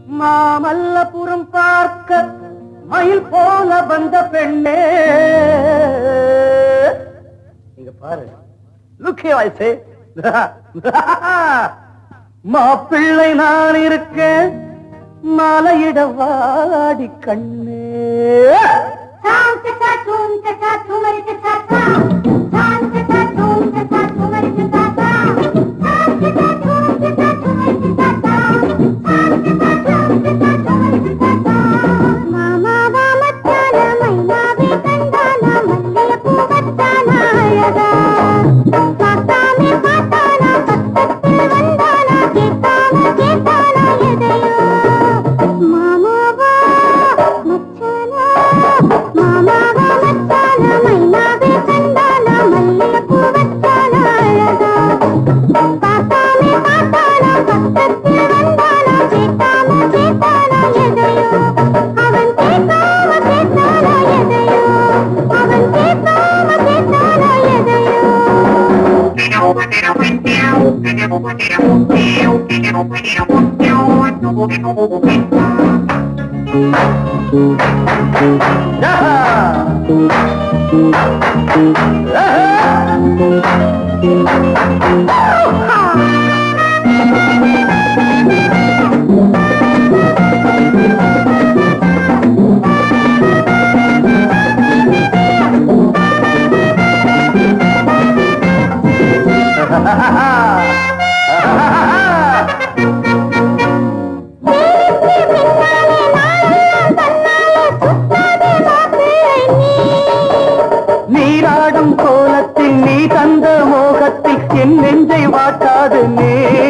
மாமல்லபுரம் பார்க்க மயில் போல வந்த பெண்ணே இங்க பாரு லுக்கே வாய்ஸே மாப்பிள்ளை நான் இருக்கேன் மாலையிட வாடி கண்ணே மாமாவா மச்சானா மாமாவா மச்சானா மைனாவே கண்டானா மல்லிகைப்பூ வச்சானா அழகா பார்த்தாமே பார்த்தானா பக்கத்தில் வந்தானா கேட்டாம கேட்டானா எதையோ அவன் கேட்காம கேட்டானா எதையோ அவன் கேட்காம கேட்டானா எதையோ நீராடும் கோலத்தில் நீ தந்த மோகத்தில் என் நெஞ்சை வாட்டாது நீ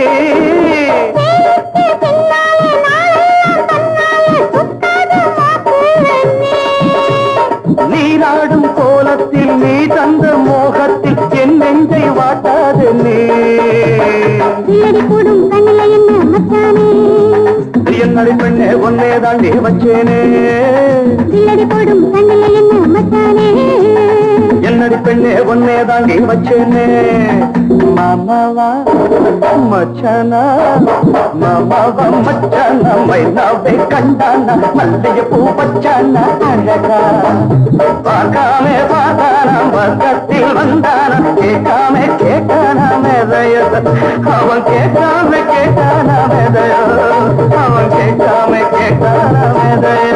நீராடும் கோலத்தில் நீ தந்த மோகத்தில் என் நெஞ்சை வாட்டாது நீ இல்லடி கூடும் கண்ணில என்ன மச்சானே என்னடி பெண்ணே ஒன்னே தாண்டி வச்சேனே இல்லடி போடும் கண்ணில என்ன மச்சானே என்னடி பெண்ணே ஒன்னே தாண்டி வச்சேனே மாமாவா மச்சானா மாமாவா மச்சானா மைனாவை கண்டானா மல்லிகை பூ பச்சானா அழகா பார்க்காமே பார்த்தானா பக்கத்தில் வந்தானா கேட்காம கேட்டானா மேதைய அவன் கேட்காம கேட்டானா மேதைய அவன் கேட்காம கேட்டானா மேதைய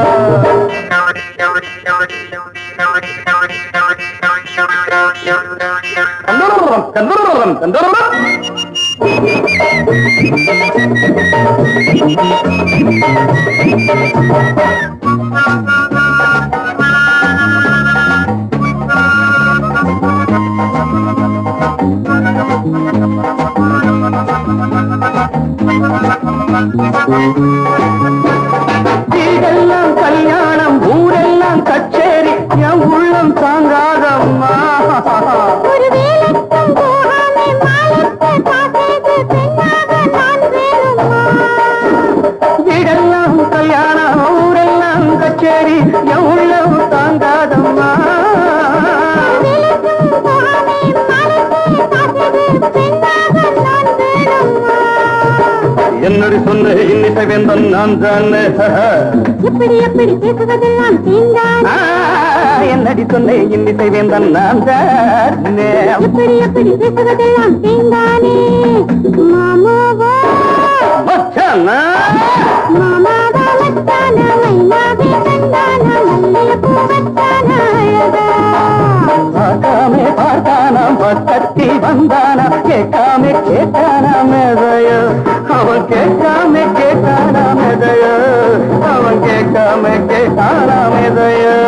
கந்தரரம் கந்தரரம் கந்தரரம் வீடெல்லாம் கல்யாணம் ஊரெல்லாம் கச்சேரி என் உள்ளம் தாங்காதம்மா ஒரு வேலைக்கும் போகாமே மாலைக்கு காசேது பெண்ணாக நான் வேணுமா வீடெல்லாம் கல்யாணம் ஊரெல்லாம் கச்சேரி என் உள்ளம் தாங்காதம்மா வேலைக்கும் போகாமே மாலைக்கு காசேது பெண்ணாக நான் வேணுமா என்னடி சொன்ன இன்னிசை வேந்தன் நான் தானே எப்படி எப்படி பேசுவதெல்லாம் தீண்டான என்னடி சொன்ன இன்னிசை வேந்தன் நான் தானே எப்படி எப்படி பேசுவதெல்லாம் தீண்டானே மாமாவா மச்சானா மாமாவா மச்சானா மைனாவே கண்டானா மல்லிகைப்பூ வச்சானா அழகா பார்க்காமே பார்த்தானாம் பக்கத்தில் வந்தானா கேட்காம கேட்டானா மேதைய அவன் கேட்காம கேட்டானா மேதைய அவன் கேட்காம கேட்டானா மேதைய